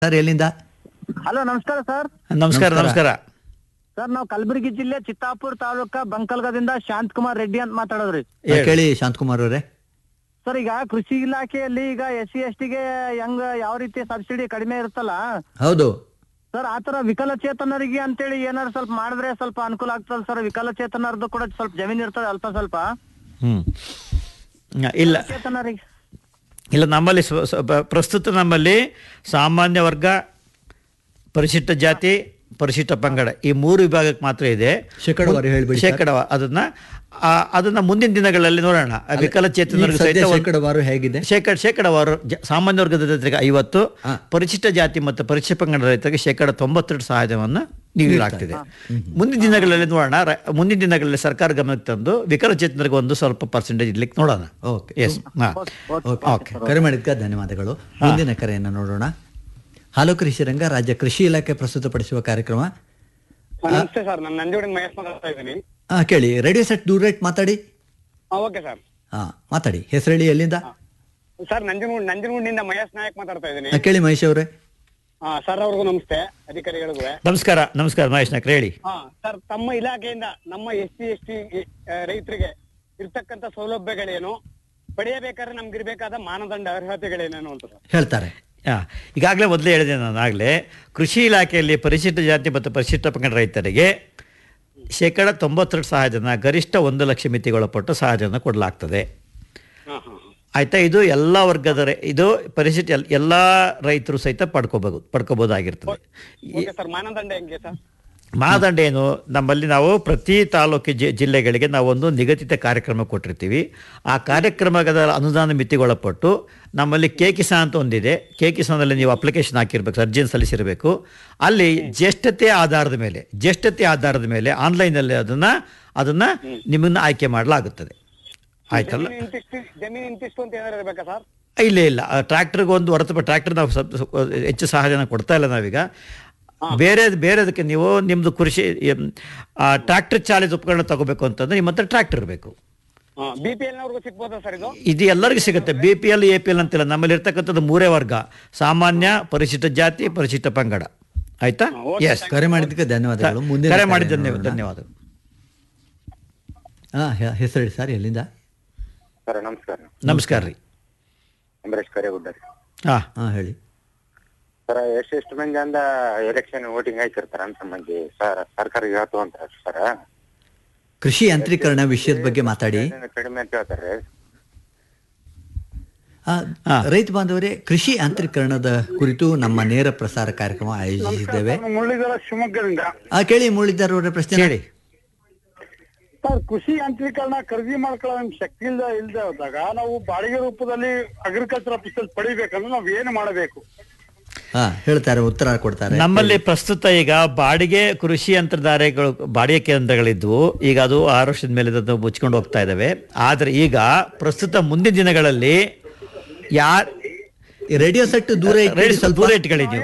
Sir ಎಲ್ಲಿಂದ hello ನಮಸ್ಕಾರ sir ನಮಸ್ಕಾರ ನಮಸ್ಕಾರ ಸರ್ ನಾವು ಕಲಬುರಗಿ ಜಿಲ್ಲೆ ಚಿತ್ತಾಪುರ ತಾಲೂಕ ಬಂಕಲ್ಗದಿಂದ ಶಾಂತ್ ಕುಮಾರ್ ರೆಡ್ಡಿ ಅಂತ ಮಾತಾಡೋದ್ರಿ ಆ, ಕೇಳಿ ಶಾಂತಕುಮಾರ್ ಅವರೇ ಸರ್ ಈಗ ಕೃಷಿ ಇಲಾಖೆಯಲ್ಲಿ ಈಗ ಎಸ್ ಸಿ ಎಸ್ ಟಿಗೆ ಹೆಂಗ್ ಯಾವ ರೀತಿ ಸಬ್ಸಿಡಿ ಕಡಿಮೆ ಇರುತ್ತಲ್ಲ ಹೌದು ಸರ್ ಆತರ ವಿಕಲಚೇತನರಿಗೆ ಅಂತೇಳಿ ಏನಾದ್ರು ಸ್ವಲ್ಪ ಮಾಡಿದ್ರೆ ಸ್ವಲ್ಪ ಅನುಕೂಲ ಆಗ್ತದ ಸರ್ ವಿಕಲಚೇತನರದ್ದು ಕೂಡ ಸ್ವಲ್ಪ ಜಮೀನ್ ಇರ್ತದೆ ಅಲ್ಪ ಸ್ವಲ್ಪ ಹ್ಮ್ ಇಲ್ಲ ಚೇತನರಿಗೆ ಇಲ್ಲ ನಮ್ಮಲ್ಲಿ ಸ್ವ- ಸ್ವ- ಪ- ಪ್ರಸ್ತುತ ನಮ್ಮಲ್ಲಿ ಸಾಮಾನ್ಯ ವರ್ಗ ಪರಿಶಿಷ್ಟ ಜಾತಿ ಪರಿಶಿಷ್ಟ ಪಂಗಡ ಈ ಮೂರು ವಿಭಾಗಕ್ಕೆ ಮಾತ್ರ ಇದೆ ಶೇಕಡಾವಾರು ಹೇಳ್ಬಿಡಿ ಸರ್. ಶೇಕಡ ಅದನ್ನ ಆ, ಅದನ್ನ ಮುಂದಿನ ದಿನಗಳಲ್ಲಿ ನೋಡೋಣ ಆ ಈಗ ವಿಕಲಚೇತನರಿಗೆ ಸದ್ಯ ಸಹಿತ ಒಂದು- ಶೇಕಡಾವಾರು ಹೇಗಿದೆ ಶೇಕಡ ಶೇಕಡವಾರು ಜ- ಸಾಮಾನ್ಯ ವರ್ಗದ ರೈತರಿಗೆ ಐವತ್ತು ಹಾ. ಪರಿಶಿಷ್ಟ ಜಾತಿ ಮತ್ತು ಪರಿಶಿಷ್ಟ ಪಂಗಡ ರೈತರಿಗೆ ಶೇಕಡ ತೊಂಬತ್ತೆರಡು ಸಹಾಯಧನವನ್ನು ನೀಡಲಾಗ್ತಿದೆ ಮುಂದಿನ ದಿನಗಳಲ್ಲಿ ನೋಡೋಣ ರ- ಮುಂದಿನ ದಿನಗಳಲ್ಲಿ ಸರ್ಕಾರ ಗಮನಕ್ಕೆ ತಂದು ವಿಕಲಚೇತನರಿಗೆ ಒಂದು ಸ್ವಲ್ಪ ಪರ್ಸೆಂಟೇಜ್ ಇಡ್ಲಿಕ್ಕೆ ನೋಡೋಣ ಓಕೆ ಎಸ್ ಹಾಂ ಓಕೆ ಓಕೆ ಕರೆ ಮಾಡಿದ್ಕ ಧನ್ಯವಾದಗಳು ಮುಂದಿನ ಕರೆಯನ್ನು ನೋಡೋಣ ಹಾಲು ಕೃಷಿ ರಂಗ ರಾಜ್ಯ ಕೃಷಿ ಇಲಾಖೆ ಪ್ರಸ್ತುತಪಡಿಸುವ ಕಾರ್ಯಕ್ರಮ ನಮಸ್ತೆ ಸರ್ ನಾನು ನಂಜುಡಿನ ಮಹೇಶ್ ಮಾತಾಡ್ತಾ ಇದ್ದೀನಿ ಆ, ಕೇಳಿ ರೇಡಿಯೋ ಸೆಟ್ ದೂರ ಇಟ್ಟು ಮಾತಾಡಿ ಓಕೆ ಸರ್ ಹಾ ಮಾತಾಡಿ ಹೆಸರೇಳಿ ಎಲ್ಲಿಂದ ಸರ್ ನಂಜನಗೂಡ್ ನಂಜನಗೂಡಿನಿಂದ ಮಹೇಶ್ ನಾಯಕ್ ಮಾತಾಡ್ತಾ ಇದ್ದೀನಿ ಆ, ಕೇಳಿ ಮಹೇಶ್ ಅವರೇ ಹಾ ಸರ್ ಅವ್ರಿಗೂ ನಮಸ್ತೆ ಅಧಿಕಾರಿಗಳಿಗೂ ನಮಸ್ಕಾರ ನಮಸ್ಕಾರ ಮಹೇಶ್ ನಾಯ್ಕರ್ ಹೇಳಿ ಹಾ ಸರ್ ತಮ್ಮ ಇಲಾಖೆಯಿಂದ ನಮ್ಮ ಎಸ್ ಸಿ ಎಸ್ ಟಿ ರೈತರಿಗೆ ಇರ್ತಕ್ಕಂತ ಸೌಲಭ್ಯಗಳೇನು ಪಡೆಯಬೇಕಾದ್ರೆ ನಮ್ಗಿರ್ಬೇಕಾದ ಮಾನದಂಡ ಅರ್ಹತೆಗಳೇನೇನು ಅಂತ ಸರ್ ಹೇಳ್ತಾರೆ ಆ, ಈಗಾಗಲೇ ಮೊದಲೇ ಹೇಳಿದೆ ನಾನು ಆಗಲೇ ಕೃಷಿ ಇಲಾಖೆಯಲ್ಲಿ ಪರಿಶಿಷ್ಟ ಜಾತಿ ಮತ್ತು ಪರಿಶಿಷ್ಟ ಪಂಗಡ ರೈತರಿಗೆ ಶೇಕಡ ತೊಂಬತ್ತೆರಡು ಸಹಾಯಧನ ಗರಿಷ್ಠ ಒಂದು ಲಕ್ಷ ಮಿತಿಗೊಳಪಟ್ಟು ಸಹಾಯಧನ ಕೊಡಲಾಗ್ತದೆ ಹಾ ಹಾ ಆಯ್ತಾ ಇದು ಎಲ್ಲ ವರ್ಗದ ರೈ- ಇದು ಪರಿಶಿಷ್ಟ ಎಲ್- ಎಲ್ಲ ರೈತರು ಸಹಿತ ಪಡ್ಕೋಬಹುದು ಪಡ್ಕೋಬಹುದಾಗಿರ್ತದೆ ಓಕೆ ಸರ್ ಮಾನದಂಡ ಹೆಂಗೆ ಸರ್ ಮಾನದಂಡ ಏನು ನಮ್ಮಲ್ಲಿ ನಾವು ಪ್ರತಿ ತಾಲೂಕು ಜಿ ಜಿಲ್ಲೆಗಳಿಗೆ ನಾವೊಂದು ನಿಗದಿತ ಕಾರ್ಯಕ್ರಮ ಕೊಟ್ಟಿರ್ತೀವಿ ಆ ಕಾರ್ಯಕ್ರಮದ ಅನುದಾನ ಮಿತಿಗೊಳಪಟ್ಟು ನಮ್ಮಲ್ಲಿ ಕೆ ಕಿಸಾನ್ ಅಂತ ಒಂದಿದೆ ಕೆ ಕಿಸಾನಲ್ಲಿ ನೀವು ಅಪ್ಲಿಕೇಶನ್ ಹಾಕಿರ್ಬೇಕು ಅರ್ಜಿಯನ್ನು ಸಲ್ಲಿಸಿರಬೇಕು ಅಲ್ಲಿ ಜ್ಯೇಷ್ಠತೆ ಆಧಾರದ ಮೇಲೆ ಜ್ಯೇಷ್ಠತೆ ಆಧಾರದ ಮೇಲೆ ಆನ್ಲೈನಲ್ಲಿ ಅದನ್ನು ಅದನ್ನು ನಿಮ್ಮನ್ನು ಆಯ್ಕೆ ಮಾಡಲಾಗುತ್ತದೆ ಆಯ್ತಲ್ಲ ಜಮೀನು ಇಂತಿಷ್ಟು ಜಮೀನು ಇಂತಿಷ್ಟು ಅಂತ ಏನಾರು ಇರ್ಬೇಕಾ ಸರ್ ಇಲ್ಲ ಇಲ್ಲ ಟ್ರ್ಯಾಕ್ಟರ್ಗೆ ಒಂದು ಹೊರತು ಟ್ರ್ಯಾಕ್ಟರ್ ನಾವು ಸ್ವಲ್ಪ ಸ್ವಲ್ಪ ಹೆಚ್ಚು ಸಹಾಯಧನ ಕೊಡ್ತಾ ಇಲ್ಲ ನಾವೀಗ ಬೇರೆ ಬೇರೆದಕ್ಕೆ ನೀವು ನಿಮ್ಮದು ಕೃಷಿ ಟ್ರ್ಯಾಕ್ಟರ್ ಚಾಲಿತ ಉಪಕರಣ ತಗೋಬೇಕು ಅಂತಂದ್ರೆ ನಿಮ್ಮ ಹತ್ರ ಟ್ರ್ಯಾಕ್ಟರ್ ಇರಬೇಕು ಬಿ ಪಿ ಎಲ್ ನವ್ರಿಗೂ ಸಿಗ್ಬೋದಾ ಸರ್ ಇದು ಇದು ಎಲ್ಲರಿಗೂ ಸಿಗುತ್ತೆ B P L A P L ಅಂತಿಲ್ಲ ನಮ್ಮಲ್ಲಿ ಇರ್ತಕ್ಕಂಥದ್ದು ಮೂರೇ ವರ್ಗ ಸಾಮಾನ್ಯ ಪರಿಶಿಷ್ಟ ಜಾತಿ ಪರಿಶಿಷ್ಟ ಪಂಗಡ ಆಯ್ತಾ ಎಸ್ ಕರೆ ಮಾಡಿದ್ದಕ್ಕೆ ಧನ್ಯವಾದಗಳು ಮುಂದಿನ ಕರೆ ಕರೆ ಮಾಡಿದ ನೋಡೋಣ. ಧನ್ಯವಾದಗಳು ಹಾ ಹೆ- ಹೆಸರೇಳಿ ಸರ್ ಎಲ್ಲಿಂದ ಸರ್ ನಮಸ್ಕಾರ ನಮಸ್ಕಾರ ರೀ ಅಂಬರೀಶ್ ಕರೇಗುಡ್ಡ ಹಾಂ ಹಾ ಹೇಳಿ ಸರ್ ಎಷ್ಟು ಎಷ್ಟು ಮಂದಿ ಅಂದ ಎಲೆಕ್ಷನ್ ವೋಟಿಂಗ್ ಹಾಕಿರ್ತಾರ ಅಂತ ಮಂದಿ ಸರ್ ಸರ್ಕಾರ ಹೇಳ್ತು ಅಂತ ಸರ್ ಕೃಷಿ ಯಾಂತ್ರೀಕರಣ ವಿಷಯದ ಬಗ್ಗೆ ಮಾತಾಡಿ ಕಡಿಮೆ ಅಂತ ಹೇಳ್ತಾರೆ ಆ, ಹಾ. ರೈತ ಬಾಂಧವರೇ ಕೃಷಿ ಯಾಂತ್ರೀಕರಣದ ಕುರಿತು ನಮ್ಮ ನೇರ ಪ್ರಸಾರ ಕಾರ್ಯಕ್ರಮ ಆಯೋಜಿಸಿದ್ದೇವೆ ಮುರಳೀಧರ ಶಿವಮೊಗ್ಗದಿಂದ ಆ, ಕೇಳಿ ಮುರಳೀಧರ್ ಅವರ ಪ್ರಶ್ನೆ ಹೇಳಿ ಸರ್ ಕೃಷಿ ಯಾಂತ್ರೀಕರಣ ಖರೀದಿ ಮಾಡ್ಕೊಳ್ಳೋ ನಮ್ ಶಕ್ತಿ ಇಲ್ದ ಇಲ್ದೆ ಹೋದಾಗ ನಾವು ಬಾಡಿಗೆ ರೂಪದಲ್ಲಿ ಅಗ್ರಿಕಲ್ಚರ್ ಆಫೀಸಲ್ಲಿ ಪಡಿಬೇಕಂದ್ರೆ ನಾವ್ ಏನು ಮಾಡಬೇಕು ಹಾ ಹೇಳ್ತಾರೆ ಉತ್ತರ ಕೊಡ್ತಾರೆ ನಮ್ಮಲ್ಲಿ ಪ್ರಸ್ತುತ ಈಗ ಬಾಡಿಗೆ ಕೃಷಿ ಯಂತ್ರಧಾರೆಗಳು ಬಾಡಿಗೆ ಕೇಂದ್ರಗಳಿದ್ವು ಈಗ ಅದು ಆರು ವರ್ಷದ ಮೇಲೆ ಅದು ಮುಚ್ಕೊಂಡು ಹೋಗ್ತಾ ಇದ್ದಾವೆ ಆದರೆ ಈಗ ಪ್ರಸ್ತುತ ಮುಂದಿನ ದಿನಗಳಲ್ಲಿ ಯಾರ್ ಈ ರೇಡಿಯೋ ಸೆಟ್ ದೂರ ಇಟ್ಬಿಡಿ ರೇಡಿಯೋ ಸ್ವಲ್ಪ ದೂರ ಇಟ್ಕೊಳ್ಳಿ ನೀವು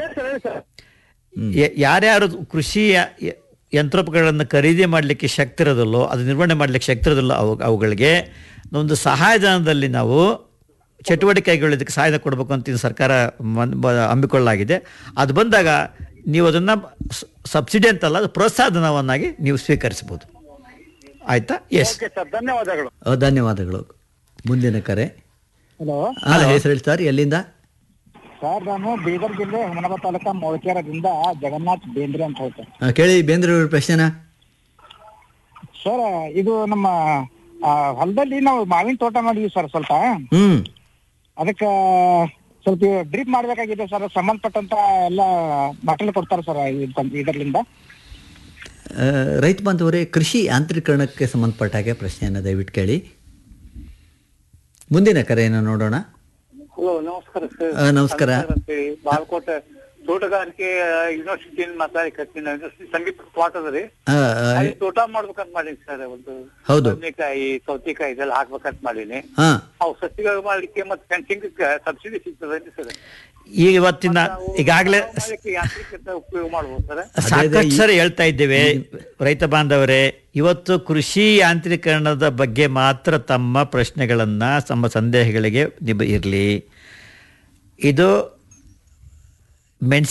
ಯ- ಯಾರ್ಯಾರು ಕೃಷಿ ಯ- ಯ- ಯಂತ್ರೋಪಕರಣಗಳನ್ನು ಖರೀದಿ ಮಾಡಲಿಕ್ಕೆ ಶಕ್ತಿ ಇರೋದಿಲ್ಲೋ ಅದು ನಿರ್ವಹಣೆ ಮಾಡಲಿಕ್ಕೆ ಶಕ್ತಿ ಇರೋದಿಲ್ಲ ಅವು ಅವುಗಳಿಗೆ ಒಂದು ಸಹಾಯಧನದಲ್ಲಿ ನಾವು ಚಟುವಟಿಕೆಗಳಿಗೆ ಸಹಾಯ ಕೊಡಬೇಕು ಅಂತ ಇದು ಸರ್ಕಾರ ಮನ್- ಬ- ಹಮ್ಮಿಕೊಳ್ಳಲಾಗಿದೆ ಅದು ಬಂದಾಗ ನೀವು ಅದನ್ನು ಸಬ್ಸಿಡಿ ಅಂತಲ್ಲ ಅದು ಪ್ರೋತ್ಸಾಹಧನವನ್ನಾಗಿ ನೀವು ಸ್ವೀಕರಿಸಬಹುದು ಆಯ್ತಾ ಎಸ್ ಓಕೆ ಸರ್ ಧನ್ಯವಾದಗಳು ಆ, ಧನ್ಯವಾದಗಳು ಮುಂದಿನ ಕರೆ ಹಲೋ ಹಾ ಹೆಸರೇಳಿ ಸರ್ ಎಲ್ಲಿಂದ ಸರ್ ನಾನು ಬೀದರ್ ಜಿಲ್ಲೆ ಹುಮನಾಬಾದ್ ತಾಲೂಕಾ ಮೊಳಕೆರದಿಂದ ಜಗನ್ನಾಥ್ ಬೇಂದ್ರೆ ಅಂತ ಹೇಳ್ತೇನೆ ಆ, ಕೇಳಿ ಬೇಂದ್ರೆ ಅವ್ರ ಪ್ರಶ್ನೆನ ಸರ್ ಇದು ನಮ್ಮ ಆ, ಹೊಲದಲ್ಲಿ ನಾವು ಮಾವಿನ ತೋಟ ಮಾಡಿದ್ವಿ ಸರ್ ಸ್ವಲ್ಪ ಹ್ಮ್ ಅದಕ್ಕ ಸ್ವಲ್ಪ ಡ್ರಿಪ್ ಮಾಡ್ಬೇಕಾಗಿದೆ ಸರ್ ಸಂಬಂಧಪಟ್ಟಂತ ಎಲ್ಲ ಮಟಲ್ ಕೊಡ್ತಾರೆ ಸರ್ ಇದರ್ಲಿಂದ ಆ, ರೈತ ಬಾಂಧವರೇ ಕೃಷಿ ಯಾಂತ್ರೀಕರಣಕ್ಕೆ ಸಂಬಂಧಪಟ್ಟ ಹಾಗೆ ಪ್ರಶ್ನೆಯನ್ನು ದಯವಿಟ್ಟು ಕೇಳಿ ಮುಂದಿನ ಕರೆಯನ್ನು ನೋಡೋಣ ಹಲೋ ನಮಸ್ಕಾರ ಸರ್ ಆ, ನಮಸ್ಕಾರ ಅಂತೇಳಿ ಬಾಲ್ಕೋಟೆ ತೋಟಗಾರಿಕೆ ಯೂನಿವರ್ಸಿಟಿಯಿಂದ ಮಾತಾಡಕತ್ತೀನಿ ಯೂನಿವರ್ಸಿಟಿ ಸಮೀಪ ಪ್ಲಾಟ್ ಅದ ರೀ ಆ, ಆ, ಅಲ್ಲಿ ತೋಟ ಮಾಡ್ಬೇಕಂತ ಮಾಡೀನಿ ಸರ್ ಒಂದು ಹೌದು ಬದನೆಕಾಯಿ ಸೌತೆಕಾಯಿ ಇದೆಲ್ಲ ಹಾಕ್ಬೇಕಂತ ಮಾಡೀನಿ ಹಾ ಅವು ಸಸಿಗಳು ಮಾಡ್ಲಿಕ್ಕೆ ಮತ್ತೆ ಫೆನ್ಸಿಂಗ್ ಸಬ್ಸಿಡಿ ಸಿಗ್ತದೆ ಸರ್ ಈಗ ಇವತ್ತಿನ ಈಗಾಗಲೇ ಮಾಡ್ಲಿಕ್ಕೆ ಯಾಂತ್ರಿಕತೆ ಉಪಯೋಗ ಮಾಡ್ಬೋದು ಸರ್ ಸಾಕಷ್ಟು ಸರಿ ಹೇಳ್ತಾ ಇದ್ದೇವೆ ರೈತ ಬಾಂಧವರೇ ಇವತ್ತು ಕೃಷಿ ಯಾಂತ್ರೀಕರಣದ ಬಗ್ಗೆ ಮಾತ್ರ ತಮ್ಮ ಪ್ರಶ್ನೆಗಳನ್ನು ತಮ್ಮ ಸಂದೇಹಗಳಿಗೆ ನಿಬ ಇರಲಿ ಇದು ಮೆಣಸಿನ